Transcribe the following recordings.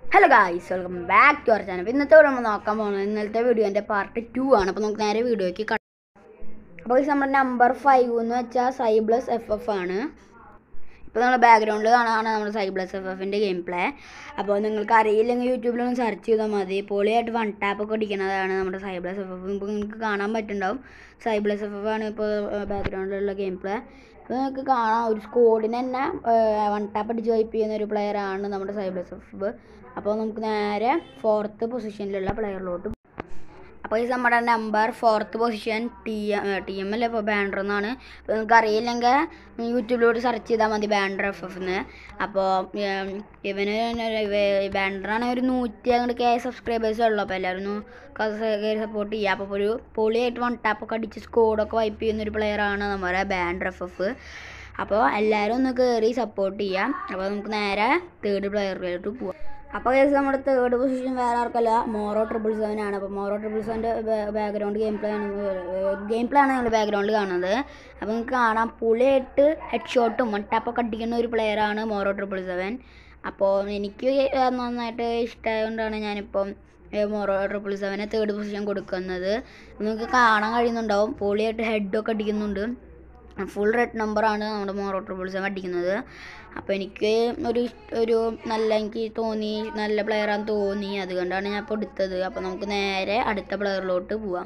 hello guys welcome back to our channel അപ്പോൾ ഇന്നത്തെ video നമ്മൾ നോക്കാൻ പോകുന്നത് ഇന്നലത്തെ വീഡിയോൻ്റെ പാർട്ട് ടു ആണ് അപ്പോൾ നമുക്ക് നേരെ വീഡിയോയ്ക്ക് കട അപ്പോൾ ഇത് നമ്മുടെ നമ്പർ ഫൈവ് എന്ന് വെച്ചാൽ സൈ പ്ലസ് എഫ് എഫ് ആണ് ഇപ്പോൾ നമ്മൾ ബാക്ക്ഗ്രൗണ്ടിൽ കാണാനാണ് നമ്മുടെ സൈ പ്ലസ് എഫ് എഫിൻ്റെ ഗെയിം പ്ലേ അപ്പോൾ നിങ്ങൾക്ക് അറിയില്ലെങ്കിൽ യൂട്യൂബിലൊന്ന് സെർച്ച് ചെയ്താൽ മതി പൊളിയായിട്ട് വൺ ടാപ്പ് ഒക്കെ അടിക്കുന്നതാണ് നമ്മുടെ സൈ പ്ലസ് എഫ് എഫ് ഇപ്പോൾ നിങ്ങൾക്ക് കാണാൻ പറ്റുന്നുണ്ടാവും സൈ പ്ലസ് എഫ് എഫ് ആണ് ഇപ്പോൾ ബാക്ക്ഗ്രൗണ്ടിലുള്ള ഗെയിം പ്ലേ അപ്പോൾ നിങ്ങൾക്ക് കാണാം ഒരു സ്കോഡിന് തന്നെ വൺ ടാപ്പ് അടിച്ച് വൈപ്പ് ചെയ്യുന്ന ഒരു പ്ലെയറാണ് നമ്മുടെ സൈ പ്ലസ് എഫ് എഫ് അപ്പോൾ നമുക്ക് നേരെ ഫോർത്ത് പൊസിഷനിലുള്ള പ്ലെയറിലോട്ട് അപ്പോൾ ഈ നമ്മുടെ number fourth position T M T M അല്ലേ ഇപ്പോൾ ബാൻഡർ എന്നാണ് അപ്പോൾ നിങ്ങൾക്ക് അറിയില്ലെങ്കിൽ യൂട്യൂബിലോട്ട് സെർച്ച് ചെയ്താൽ മതി ബാൻഡർ എഫ് എഫ് എന്ന് അപ്പോൾ ഇവന് ബാൻഡറാണ് ഒരു നൂറ്റി അങ്ങോട്ട് കെ സബ്സ്ക്രൈബേഴ്സ് ഉള്ളൂ അപ്പോൾ എല്ലാവരും ഒന്ന് കയറി സപ്പോർട്ട് ചെയ്യുക അപ്പോൾ ഒരു പൊളിയായിട്ട് വൺ ടാപ്പൊക്കെ അടിച്ച് സ്കോഡൊക്കെ വൈപ്പ് ചെയ്യുന്ന ഒരു പ്ലെയറാണ് നമ്മുടെ ബാൻഡർ എഫ് എഫ് അപ്പോൾ എല്ലാവരും ഒന്ന് കയറി സപ്പോർട്ട് ചെയ്യാം അപ്പോൾ നമുക്ക് നേരെ തേർഡ് പ്ലെയറിലോട്ട് പോവാം അപ്പോൾ കേസ് നമ്മുടെ തേർഡ് പൊസിഷൻ വേറെ ആർക്കല്ല മോറോ ട്രിപ്പിൾ സെവൻ ആണ് അപ്പോൾ മോറോ ട്രിപ്പിൾ സെവൻ്റെ ബാക്ക്ഗ്രൗണ്ട് ഗെയിം പ്ലേ ആണ് ഗെയിം പ്ലേ ആണ് നിങ്ങൾ ബാക്ക്ഗ്രൗണ്ടിൽ കാണുന്നത് അപ്പോൾ നിങ്ങൾക്ക് കാണാം പുളിയായിട്ട് ഹെഡ് ഷോട്ടും വൺ ടാപ്പൊക്കെ അടിക്കുന്ന ഒരു പ്ലെയറാണ് മോറോ ട്രിപ്പിൾ സെവൻ അപ്പോൾ എനിക്ക് നന്നായിട്ട് ഇഷ്ടമായതുകൊണ്ടാണ് ഞാനിപ്പം മോറോ ട്രിപ്പിൾ സെവന് തേർഡ് പൊസിഷൻ കൊടുക്കുന്നത് നിങ്ങൾക്ക് കാണാൻ കഴിയുന്നുണ്ടാവും പൊളിയായിട്ട് ഹെഡൊക്കെ അടിക്കുന്നുണ്ട് ഫുൾ റെഡ് നമ്പറാണ് നമ്മുടെ മോറോ ട്രിപ്പിൾ സെവൻ അടിക്കുന്നത് അപ്പോൾ എനിക്ക് ഒരു ഇഷ്ട- ഒരു നല്ല എനിക്ക് തോന്നി നല്ല പ്ലെയറാന്ന് തോന്നി അതുകൊണ്ടാണ് ഞാൻ ഇപ്പോൾ എടുത്തത് അപ്പോൾ നമുക്ക് നേരെ അടുത്ത പ്ലെയറിലോട്ട് പോവാം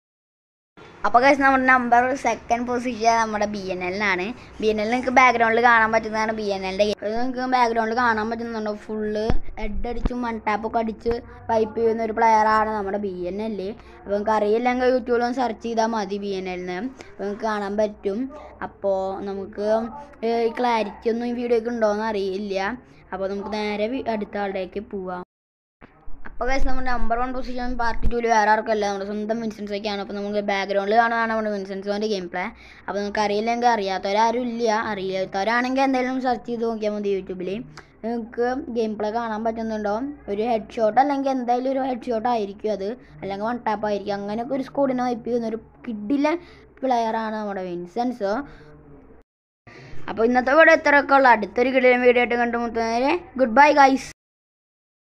അപ്പോൾ കഴിച്ച് നമ്മുടെ നമ്പർ സെക്കൻഡ് പൊസിഷൻ നമ്മുടെ ബി എൻ എല്ലിനാണ് ബി എൻ എല്ലിൽ നിങ്ങൾക്ക് ബാക്ക്ഗ്രൗണ്ടിൽ കാണാൻ പറ്റുന്നതാണ് ബി എൻ എല്ലിൻ്റെ ഗെയിം അത് നിങ്ങൾക്ക് ബാക്ക്ഗ്രൗണ്ടിൽ കാണാൻ പറ്റുന്നുണ്ടോ ഫുള്ള് ഹെഡ് അടിച്ചും വൺ ടാപ്പൊക്കെ അടിച്ച് വൈപ്പ് ചെയ്യുന്ന ഒരു പ്ലെയറാണ് നമ്മുടെ ബി എൻ എല്ല് അപ്പോൾ നിങ്ങൾക്ക് അറിയില്ലെങ്കിൽ യൂട്യൂബിലൊന്ന് സെർച്ച് ചെയ്താൽ മതി ബി എൻ എല്ലിന് അപ്പോൾ നിങ്ങൾക്ക് കാണാൻ പറ്റും അപ്പോൾ നമുക്ക് ഈ ക്ലാരിറ്റി ഒന്നും ഈ വീഡിയോയ്ക്ക് ഉണ്ടോയെന്ന് അറിയില്ല അപ്പോൾ നമുക്ക് നേരെ വി- അടുത്ത ആളുടേക്ക് പോവാം അപ്പോൾ കഴിച്ച് നമ്മുടെ നമ്പർ വൺ പൊസിഷൻ പാർട്ടി ടൂല് വേറെ ആർക്കല്ല നമ്മുടെ സ്വന്തം വിൻസെൻസ് ഒക്കെയാണ് അപ്പോൾ നമുക്ക് ബാക്ക്ഗ്രൗണ്ടിൽ കാണുന്നതാണ് നമ്മുടെ വിൻസെൻസോൻ്റെ ഗെയിം പ്ലേ അപ്പോൾ നമുക്ക് അറിയില്ലെങ്കിൽ അറിയാത്തവരാരും ഇല്ല അറിയാത്തവരാണെങ്കിൽ എന്തെങ്കിലും സെർച്ച് ചെയ്ത് നോക്കിയാൽ മതി യൂട്യൂബിൽ നിങ്ങൾക്ക് ഗെയിം പ്ലേ കാണാൻ പറ്റുന്നുണ്ടോ ഒരു ഹെഡ് ഷോട്ട് അല്ലെങ്കിൽ എന്തായാലും ഒരു ഹെഡ് ഷോട്ട് ആയിരിക്കും അത് അല്ലെങ്കിൽ വൺ ടാപ്പ് ആയിരിക്കും അങ്ങനെയൊക്കെ ഒരു സ്കോഡിനെ വൈപ്പ് ചെയ്യുന്ന ഒരു കിഡിലെ പ്ലെയറാണ് നമ്മുടെ വിൻസെൻസ് അപ്പോൾ ഇന്നത്തെ വീഡിയോ ഇത്രയൊക്കെ ഉള്ളു അടുത്തൊരു കിടിലൻ വീഡിയോ ആയിട്ട് കണ്ടുമുട്ടുന്നവരെ ഗുഡ് ബൈ ഗൈസ്